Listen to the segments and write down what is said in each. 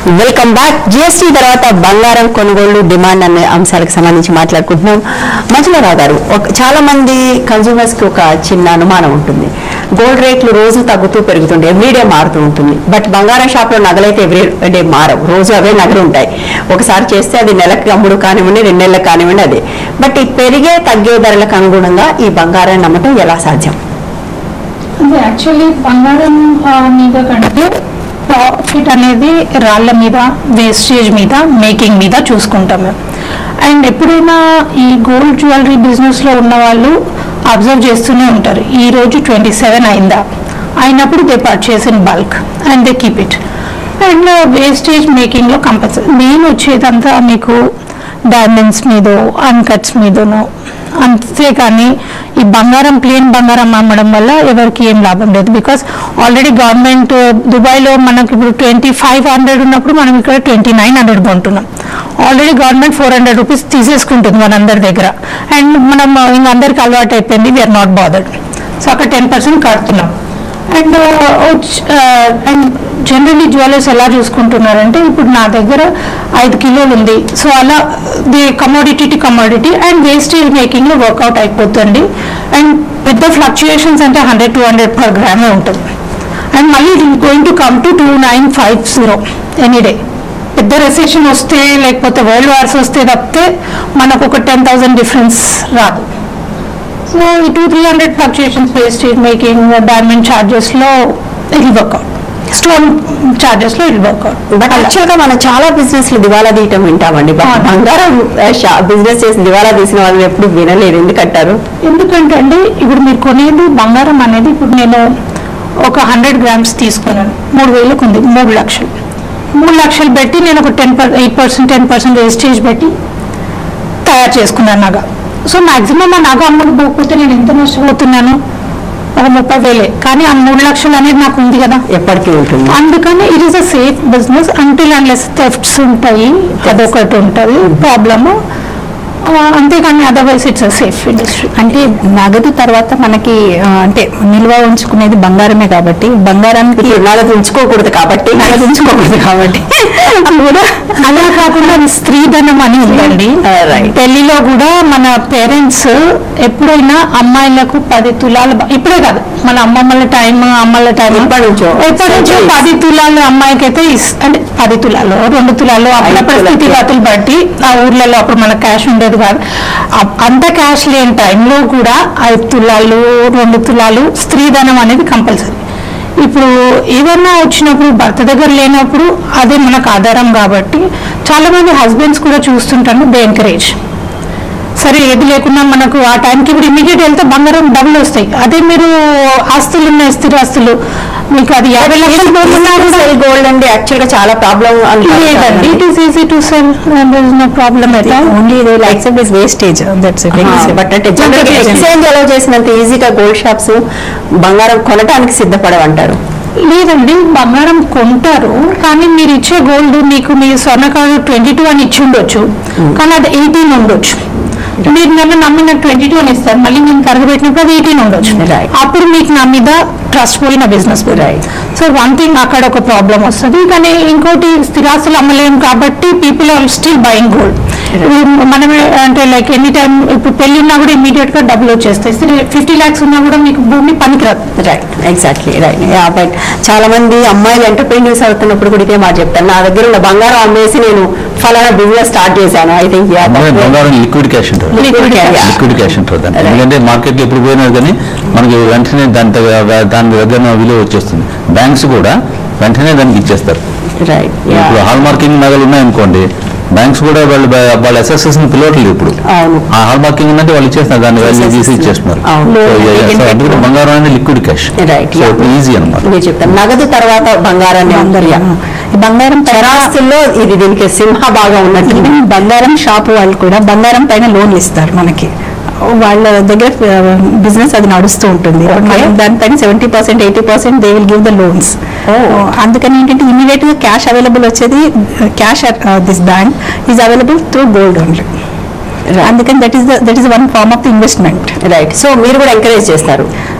Welcome back GST తర్వాత బంగారం కొనుగోళ్లు డిమాండ్ అనే అంశాలకు సంబంధించి మాట్లాడుకుంటున్నాం మంజులరావు గారు ఒక- చాలా మంది కన్సూమర్స్ కి ఒక చిన్న అనుమానం ఉంటుంది గోల్డ్ రేట్లు రోజు తగ్గుతూ పెరుగుతుంటాయి ఎవ్రీడే మారుతూ ఉంటుంది బట్ బంగారం షాప్ లో నగలైతే ఎవ్రీ డే మారవు రోజు అవే నగలు ఉంటాయి ఒకసారి చేస్తే అది నెలకి అమ్ముడు కానివ్వండి రెండు నెలలకు కానివ్వండి అదే బట్ ఈ పెరిగే తగ్గే ధరలకు అనుగుణంగా ఈ బంగారాన్ని నమ్మటం ఎలా సాధ్యం అంటే యాక్చువల్లీ బంగారం ఆ, మీద కంటే ప్రాఫిట్ అనేది రాళ్ళ మీద వేస్టేజ్ మీద మేకింగ్ మీద చూసుకుంటాం మేము అండ్ ఎప్పుడైనా ఈ గోల్డ్ జ్యువెలరీ బిజినెస్లో ఉన్న వాళ్ళు అబ్జర్వ్ చేస్తూనే ఉంటారు ఈ రోజు ట్వంటీ సెవెన్ అయిందా అయినప్పుడు they purchase in bulk and they keep it and wastage మేకింగ్లో కంపల్సరీ మెయిన్ వచ్చేదంతా మీకు డైమండ్స్ మీదో అన్కట్స్ మీదనో అంతేకాని ఈ బంగారం ప్లేన్ బంగారం అమ్మడం వల్ల ఎవరికి ఏం లాభం లేదు బికాస్ ఆల్రెడీ గవర్నమెంట్ దుబాయ్లో మనకి ఇప్పుడు ట్వంటీ ఫైవ్ హండ్రెడ్ ఉన్నప్పుడు మనం ఇక్కడ ట్వంటీ నైన్ హండ్రెడ్ కొంటున్నాం already government four hundred rupees తీసేసుకుంటుంది మనందరి దగ్గర అండ్ మనం ఇంక అందరికి అలవాటు అయిపోయింది వీఆర్ నాట్ బాదర్డ్ సో అక్కడ టెన్ పర్సెంట్ కడుతున్నాం అండ్ అండ్ జనరలీ జ్యువెలర్స్ ఎలా చూసుకుంటున్నారంటే ఇప్పుడు నా దగ్గర ఐదు కిలోలు ఉంది సో అలా the commodity to commodity and wastage మేకింగ్లో వర్కౌట్ అయిపోతుంది అండ్ పెద్ద ఫ్లక్చుయేషన్స్ అంటే హండ్రెడ్ టూ హండ్రెడ్ పర్ గ్రామే ఉంటుంది అండ్ మళ్ళీ it going to come to two nine five zero any day పెద్ద రెసెషన్ వస్తే లేకపోతే వరల్డ్ వార్స్ వస్తే తప్పితే మనకు ఒక టెన్ థౌసండ్ డిఫరెన్స్ రాదు సో ఈ two three hundred fluctuations wastage making diamond ఛార్జెస్లో ఇది వర్కౌట్ స్టోన్ ఛార్జెస్లో ఇది వర్కౌట్ బట్ యాక్చువల్ గా మనం చాలా బిజినెస్ లు దివాలా తీయటం వింటామండి బట్ అవును. బంగారం బిజినెస్ చేసి దివాలా తీసిన వాళ్ళు ఎప్పుడు వినలేరు ఎందుకంటారు ఎందుకంటే అండి ఇప్పుడు మీరు కొనేది బంగారం అనేది ఇప్పుడు నేను ఒక హండ్రెడ్ గ్రామ్స్ తీసుకున్నాను మూడు వేలకు ఉంది మూడు లక్షలు మూడు లక్షలు పెట్టి నేను ఒక ten per eight percent ten percent wastage పెట్టి తయారు చేసుకున్నాను నగ సో మాక్సిమం ఆ నగ అమ్ముడు పోకపోతే నేను ఎంత నష్టపోతున్నాను ఒక ముప్పై వేలే కానీ ఆ మూడు లక్షలు అనేది నాకు ఉంది కదా ఎప్పటికీ ఉంటుంది అందుకని it is a safe business until unless thefts ఉంటాయి అదొకటి ఉంటుంది ప్రాబ్లము అంతేకాని otherwise it's a safe industry అంటే నగదు తర్వాత మనకి ఆ, అంటే నిల్వ ఉంచుకునేది బంగారమే కాబట్టి బంగారానికి ఇప్పుడు నగదు ఉంచుకోకూడదు కాబట్టి నగదు ఉంచుకోకూడదు కాబట్టి కూడా అలా కాకుండా స్త్రీధనం అని ఉందండి Ah, right. పెళ్లిలో కూడా మన పేరెంట్స్ ఎప్పుడైనా అమ్మాయిలకు పది తులాలు బ- ఇప్పుడే కాదు మన అమ్మమ్మల టైం అమ్మల టైం ఎప్పటి నుంచో. ఎప్పటి నుంచో Centuries. పది తులాలు అమ్మాయికి అయితే ఇస్- అంటే పది తులాలు రెండు తులాలు అప్పుడప్పుడు తులాలు. స్థితిగతులు బట్టి ఆ ఊర్లలో అప్పుడు మన క్యాష్ ఉండేది కాదు అ- అంత క్యాష్ లేని టైంలో కూడా ఐదు తులాలు రెండు తులాలు స్త్రీధనం అనేది కంపల్సరీ ఇప్పుడు ఏదన్నా వచ్చినప్పుడు భర్త దగ్గర లేనప్పుడు అదే మనకు ఆధారం కాబట్టి చాలా మంది హస్బెండ్స్ కూడా చూస్తుంటాను దే ఎంకరేజ్ సరే ఏది లేకున్నా మనకు ఆ టైంకి ఇప్పుడు ఇమీడియట్ వెళ్తే బంగారం డబ్బులు వస్తాయి అదే మీరు ఆస్తులు ఉన్నాయి స్థిర ఆస్తులు మీకు అది యాభై లక్షలు పోతున్నా కూడా గోల్డ్ అండి యాక్చువల్ గా చాలా ప్రాబ్లం లేదండి it is easy to sell no problem అయితే only they likes of this wastage that's but అంటే జనరల్ ఎక్స్చేంజ్ అలో చేసినంత ఈజీగా గోల్డ్ షాప్స్ బంగారం కొనడానికి సిద్ధపడవంటారు లేదండి బంగారం కొంటారు కానీ మీరు ఇచ్చే గోల్డ్ మీకు మీ స్వర్ణకారు ట్వంటీ టూ అని ఇచ్చి ఉండొచ్చు కానీ అది ఎయిటీన్ ఉండొచ్చు మీరు నన్ను నమ్మిన ట్వంటీ టూ అని ఇస్తారు మళ్ళీ నేను కరగబెట్టినప్పుడు అది ఎయిటీన్ ఉండొచ్చు Right. అప్పుడు మీకు నా మీద ట్రస్ట్ పోయిన business Right. So one thing అక్కడ ఒక ప్రాబ్లం వస్తుంది కానీ ఇంకోటి స్థిరాస్తులు అమ్మలేము కాబట్టి people are still buying gold మనమే అంటే లైక్ ఎనీ టైం ఇప్పుడు పెళ్లి ఉన్నా కూడా ఇమీడియట్ గా డబ్బులు వచ్చేస్తాయి ఫిఫ్టీ ల్యాక్స్ ఉన్నా కూడా మీకు భూమి పనికిరాదు రైట్ ఎగ్జాక్ట్లీ రైట్ బట్ చాలా మంది అమ్మాయిలు ఎంటర్ప్రీనియర్స్ అవుతున్నప్పుడు కూడా ఇదే మాట చెప్తారు నా దగ్గర ఉన్న బంగారం అమ్మేసి నేను ఫలానా బిజినెస్ స్టార్ట్ చేశాను ఐ థింక్ అమ్మాయి బంగారం లిక్విడ్ క్యాష్ ఉంటుంది Liquid cash. లిక్విడ్ క్యాష్ ఉంటుంది దాన్ని. Right. ఎందుకంటే మార్కెట్లో ఎప్పుడు పోయినా కానీ మనకి వెంటనే దాని తగ్గ- దాని దగ్గర విలువ వచ్చేస్తుంది బ్యాంక్స్ కూడా వెంటనే దానికి ఇచ్చేస్తారు రైట్ ఇప్పుడు హాల్ మార్కింగ్ నగలు ఉన్నాయనుకోండి బ్యాంక్స్ కూడా వాళ్ళు వాళ్ళ ఎస్ఎస్ఎస్ ని పిలవట్లేదు ఇప్పుడు అవును ఆ హాల్ మార్కింగ్ ఉందంటే వాళ్ళు ఇచ్చేస్తున్నారు దాన్ని వాల్యూ తీసి ఇచ్చేస్తున్నారు అవును. So, yeah, yeah. So, అందుకని బంగారం అనేది liquid cash Right, so yeah. Easy అనమాట మీరు చెప్తాను నగదు తర్వాత బంగారాన్ని అందరు ఈ బంగారం పైన చరాస్తుల్లో ఇది దీనికి సింహ భాగం ఉన్నట్టు ఈవెన్ బంగారం షాప్ వాళ్ళు కూడా బంగారం పైన లోన్లు ఇస్తారు మనకి వాళ్ళ దగ్గర బిజినెస్ అది నడుస్తూ ఉంటుంది మనం దానిపైన seventy percent eighty percent they will give the loans అందుకని ఏంటంటే ఇమీడియట్ గా క్యాష్ అవైలబుల్ వచ్చేది cash this bank is available through gold only అందుకని that is that is one form of investment right so మీరు కూడా ఎంకరేజ్ చేస్తారు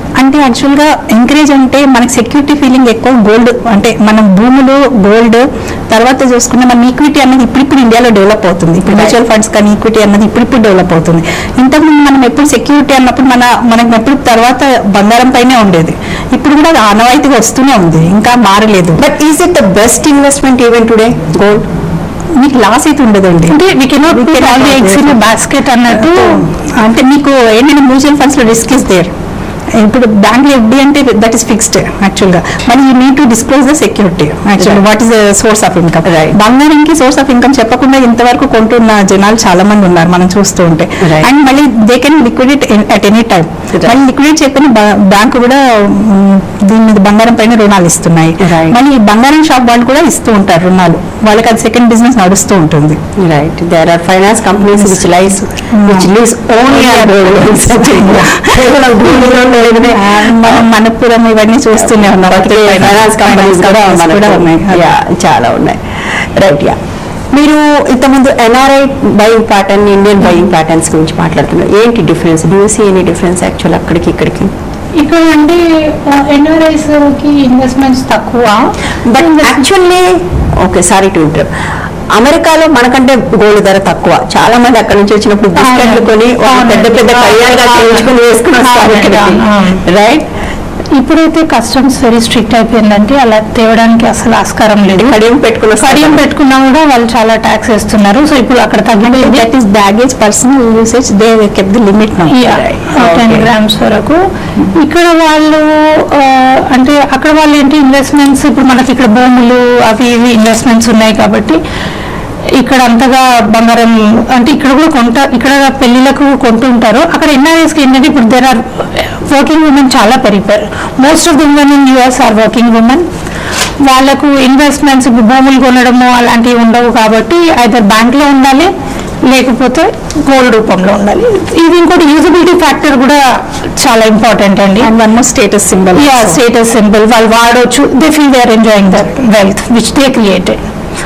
అంటే యాక్చువల్గా ఎంకరేజ్ అంటే మనకి సెక్యూరిటీ ఫీలింగ్ ఎక్కువ గోల్డ్ అంటే మనం భూములు గోల్డ్ తర్వాత చూసుకున్న మన ఈక్విటీ అన్నది ఇప్పుడిప్పుడు ఇండియాలో డెవలప్ అవుతుంది ఇప్పుడు మ్యూచువల్ ఫండ్స్ కానీ ఈక్విటీ అన్నది ఇప్పుడిప్పుడు డెవలప్ అవుతుంది ఇంతకుముందు మనం ఎప్పుడు సెక్యూరిటీ అన్నప్పుడు మన మనకి ఎప్పుడు తర్వాత బంగారం పైనే ఉండేది ఇప్పుడు కూడా అది ఆనవాయితీగా వస్తూనే ఉంది ఇంకా మారలేదు but is it the best investment even today gold మీకు లాస్ అయితే ఉండదండి అంటే we cannot We cannot all the eggs in do it. Basket అన్నట్టు అంటే మీకు ఏంటంటే మ్యూచువల్ ఫండ్స్ లో రిస్క్ ఇస్ దేర్ ఇప్పుడు బ్యాంక్ ఎఫ్డి అంటే దట్ ఈస్ ఫిక్స్డ్ యాక్చువల్ గా మరి you need to disclose the security actual what is the source of income Right. బంగారంకి సోర్స్ ఆఫ్ ఇన్కమ్ చెప్పకుండా ఇంతవరకు కొంటున్న జనాలు చాలా మంది ఉన్నారు మనం చూస్తూ ఉంటే Right. అండ్ మళ్ళీ they can liquidate at any time Right. మళ్ళీ లిక్విడేట్ చేయకుండా బ్యాంకు కూడా మ్, దీని మీద బంగారం పైన రుణాలు ఇస్తున్నాయి Right. మళ్ళీ ఈ బంగారం షాప్ వాళ్ళు కూడా ఇస్తూ ఉంటారు రుణాలు వాళ్ళకి అది సెకండ్ బిజినెస్ నడుస్తూ ఉంటుంది right there are finance companies which lies which leaves only కేవలం gold loan లేనిదే మనం మనపురం ఇవన్నీ చూస్తూనే ఉన్నాం ఫైనాన్స్ కంపెనీస్ కూడా Finance కూడా ఉన్నాయి యా చాలా ఉన్నాయి రైట్ యా మీరు ఇంతకుముందు NRI buying pattern Indian buying patterns గురించి మాట్లాడుతున్నారు ఏంటి difference do see any difference actual అక్కడికి ఇక్కడికి ఇక్కడ అంటే ఎన్ఆర్ఐస్ కి ఇన్వెస్ట్మెంట్స్ తక్కువ but actually okay sorry to inter అమెరికాలో మనకంటే గోల్డ్ ధర తక్కువ చాలా మంది అక్కడ నుంచి వచ్చినప్పుడు బిస్కెట్లు కొని ఒక అవునండి. పెద్ద పెద్ద కయ్యాలుగా చేయించుకుని వేసుకుని వస్తారు అవునండి. అవును. రైట్ ఇప్పుడైతే కస్టమ్స్ వెరీ స్ట్రిక్ట్ అయిపోయిందంటే అలా తేవడానికి అసలు ఆస్కారం లేదు కడియం పెట్టుకుని వస్తారు. కడియం పెట్టుకున్నా కూడా వాళ్ళు చాలా ట్యాక్స్ వేస్తున్నారు సో ఇప్పుడు అక్కడ తగ్గిపోయింది that is baggage personal usage they cap the limit now ten Okay. Grams వరకు ఇక్కడ వాళ్ళు ఆ, అంటే అక్కడ వాళ్ళు ఏంటి ఇన్వెస్ట్మెంట్స్ ఇప్పుడు మనకి ఇక్కడ భూములు అవి ఇవి ఇన్వెస్ట్మెంట్స్ ఉన్నాయి కాబట్టి ఇక్కడ అంతగా బంగారం అంటే ఇక్కడ కూడా కొంట ఇక్కడ పెళ్లిలకు కొంటుంటారు అక్కడ ఎన్ఆర్ఎస్కి ఏంటంటే ఇప్పుడు దేర్ ఆర్ వర్కింగ్ ఉమెన్ చాలా పెరిగిపోయారు most of the women in US are working women వాళ్ళకు ఇన్వెస్ట్మెంట్స్ ఇప్పుడు భూములు కొనడము అలాంటివి ఉండవు కాబట్టి అయితే బ్యాంక్లో ఉండాలి లేకపోతే గోల్డ్ రూపంలో ఉండాలి ఇది ఇంకోటి యూజబిలిటీ ఫ్యాక్టర్ కూడా చాలా ఇంపార్టెంట్ అండి and one more status symbol ya status simple వాళ్ళు వాడవచ్చు they feel they are enjoying that wealth which they created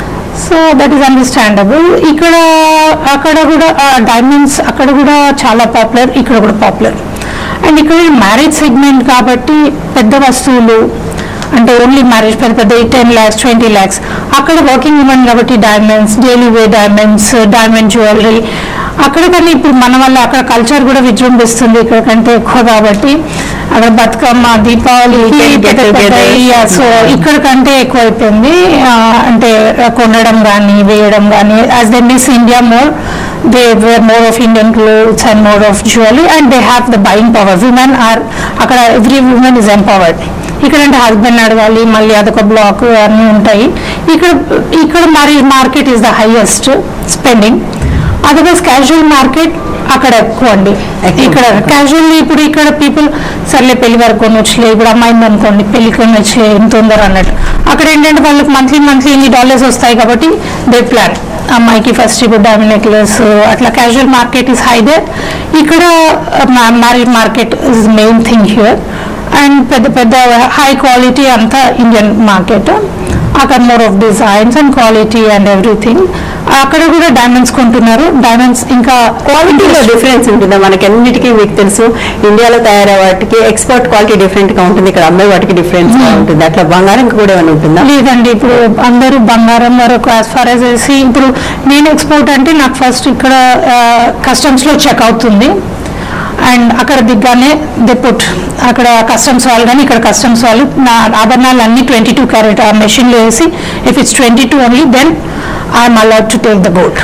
so that is understandable ఇక్కడ అక్కడ కూడా డైమండ్స్ అక్కడ కూడా చాలా పాపులర్ ఇక్కడ కూడా పాపులర్ అండ్ ఇక్కడ మ్యారేజ్ సెగ్మెంట్ కాబట్టి పెద్ద వస్తువులు అంటే ఓన్లీ మ్యారేజ్ పెద్ద పెద్ద టెన్ ల్యాక్స్ ట్వంటీ ల్యాక్స్ అక్కడ వర్కింగ్ ఉమెన్ కాబట్టి diamonds daily wear diamonds diamond jewellery అక్కడ కానీ ఇప్పుడు మన వల్ల అక్కడ కల్చర్ కూడా విజృంభిస్తుంది ఇక్కడ కంటే ఎక్కువ కాబట్టి అక్కడ Bathukamma Deepavali Weekend get together. So ఇక్కడ కంటే ఎక్కువ అయిపోయింది ఆ, అంటే కొనడం కానీ వేయడం కానీ as they miss India more they wear more of Indian clothes and more of jewellery and they have the buying power women are అక్కడ ఎవ్రీ ఉమెన్ ఇస్ ఎంపవర్డ్ ఇక్కడ అంటే హస్బెండ్ అడగాలి మళ్ళీ అదొక బ్లాక్ అన్నీ ఉంటాయి ఇక్కడ ఇక్కడ మరి market is the highest spending otherwise casual market అక్కడ ఎక్కువ అండి ఎక్కువ. ఇక్కడ క్యాజువల్లీ ఇప్పుడు ఇక్కడ పీపుల్ సర్లే పెళ్లి వరకు కొనొచ్చులే ఇప్పుడు అమ్మాయింది అనుకోండి పెళ్లి కొనొచ్చులే ఎంత తొందర అన్నట్టు అక్కడ ఏంటంటే వాళ్ళకి మంత్లీ మంత్లీ ఇన్ని డాలర్స్ వస్తాయి కాబట్టి దే ప్లాన్ అమ్మాయికి ఫస్ట్ ఇప్పుడు డైమండ్ నెక్లెస్ అట్లా casual market is high they ఇక్కడ marriage market is main thing here and పెద్ద పెద్ద హై క్వాలిటీ అంతా ఇండియన్ మార్కెట్ అక్కడ more of designs and quality and everything అక్కడ కూడా డైమండ్స్ కొంటున్నారు డైమండ్స్ ఇంకా క్వాలిటీలో డిఫరెన్స్ ఉంటుందా మనకి అన్నిటికీ మీకు తెలుసు ఇండియాలో తయారయ్యే వాటికి ఎక్స్పోర్ట్ క్వాలిటీ డిఫరెంట్ గా ఉంటుంది ఇక్కడ అమ్మాయి వాటికి డిఫరెన్స్ గా ఉంటుంది అట్లా బంగారం కూడా ఏమైనా ఉంటుందా లేదండి ఇప్పుడు అందరూ బంగారం వరకు యాజ్ ఫార్ యాజ్ వేసి ఇప్పుడు నేను ఎక్స్పోర్ట్ అంటే నాకు ఫస్ట్ ఇక్కడ కస్టమ్స్ లో చెక్ అవుతుంది అండ్ అక్కడ దిగ్గానే దే పుట్ అక్కడ కస్టమ్స్ వాళ్ళు కానీ ఇక్కడ కస్టమ్స్ వాళ్ళు నా ఆభరణాలు అన్ని ట్వంటీ టూ క్యారెట్ ఆ మెషిన్లో వేసి if it's twenty two only then I'm allowed to take the gold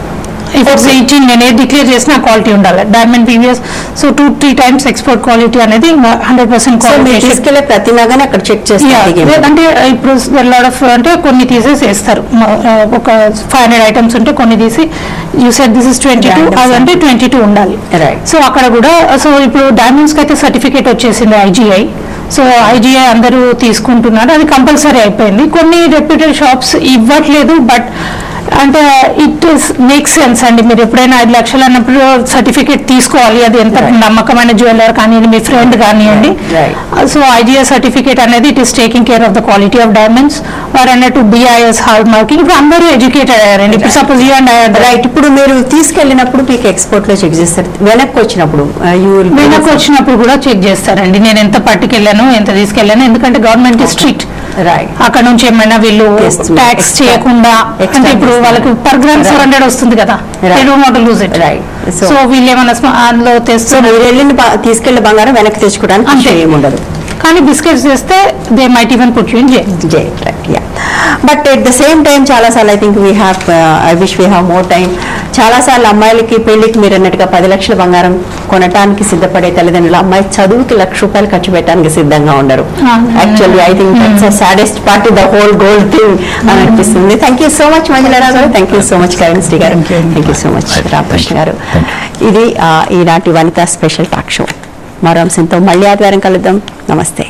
if it's eighteen నేను ఏది డిక్లేర్ చేసిన క్వాలిటీ ఉండాలి diamond PVS so two three times export quality అనేది హండ్రెడ్ పర్సెంట్ సో మీరు quality తీసుకెళ్లే ప్రతి నగని అక్కడ చెక్ Yeah, చేస్తారు అంటే ఇప్పుడు లాడ్ ఆఫ్ అంటే కొన్ని తీసేసి వేస్తారు మ- ఆ, ఒక ఫైవ్ హండ్రెడ్ ఐటమ్స్ ఉంటే కొన్ని తీసి you set this is twenty two Random అదంటే ట్వంటీ టూ ఉండాలి Right. సో అక్కడ కూడా సో ఇప్పుడు డైమండ్స్కి అయితే సర్టిఫికేట్ వచ్చేసింది ఐజీఐ సో ఐజీఐ అందరూ తీసుకుంటున్నారు అది కంపల్సరీ అయిపోయింది కొన్ని రెప్యూటెడ్ షాప్స్ ఇవ్వట్లేదు బట్ అంటే ఇట్ ఇస్ మేక్ సెన్స్ అండి మీరు ఎప్పుడైనా ఐదు లక్షలు అన్నప్పుడు సర్టిఫికేట్ తీసుకోవాలి అది ఎంత Right. నమ్మకమైన జ్యువెలర్ కానివ్వండి మీ ఫ్రెండ్ కానివ్వండి Right. సో ఐజిఎస్ సర్టిఫికేట్ అనేది it is taking care of the quality of diamonds or అన్నట్టు బిఐఎస్ హాల్ మార్కింగ్ ఇప్పుడు అందరూ ఎడ్యుకేటెడ్ అయ్యారండి ఇప్పుడు సపోజ్ యూ అండ్ రైట్ ఇప్పుడు మీరు తీసుకెళ్ళినప్పుడు మీకు ఎక్స్పోర్ట్ లో చెక్ చేస్తారు వెనక్కి వచ్చినప్పుడు యూ వెనక్కి వచ్చినప్పుడు కూడా చెక్ చేస్తారండి నేను ఎంత పట్టుకెళ్ళాను ఎంత తీసుకెళ్ళాను ఎందుకంటే గవర్నమెంట్ స్ట్రిక్ట్ రైట్ అక్కడ నుంచి ఏమైనా వీళ్ళు చేస్తున్నారు. ట్యాక్స్ Extra- చేయకుండా extra అంటే ఇప్పుడు చేస్తున్నారు. వాళ్ళకి పర్ గ్రామ్ ఫోర్ హండ్రెడ్ వస్తుంది కదా Right. They don't want lose it Right. So- so వీళ్ళు ఏమైనా స్మ- అందులో సో తెస్తే మీరు వెళ్ళిన బ- తీసుకెళ్లిన బంగారం వెనక్కి తెచ్చుకోవడానికి అంతే. ఏమి ఉండదు కానీ బిస్కెట్స్ చేస్తే they might even put you in jail but at the same time చాలా సార్లు I think we have I wish we have more time చాలా సార్లు అమ్మాయిలకి పెళ్లికి మీరు అన్నట్టుగా పది లక్షల బంగారం కొనటానికి సిద్ధపడే తల్లిదండ్రులు అమ్మాయి చదువుకి లక్ష రూపాయలు ఖర్చు పెట్టడానికి సిద్ధంగా ఉండరు Ah, actually I think that's saddest part the whole gold thing అని అనిపిస్తుంది thank you so much Manjula Rao గారు thank you so much Karan Shri గారు thank you so much Ramakrishna గారు ఇది ఆ, ఈనాటి వనిత స్పెషల్ టాక్ షో మరో అంశంతో మళ్ళీ ఆదివారం కలుద్దాం నమస్తే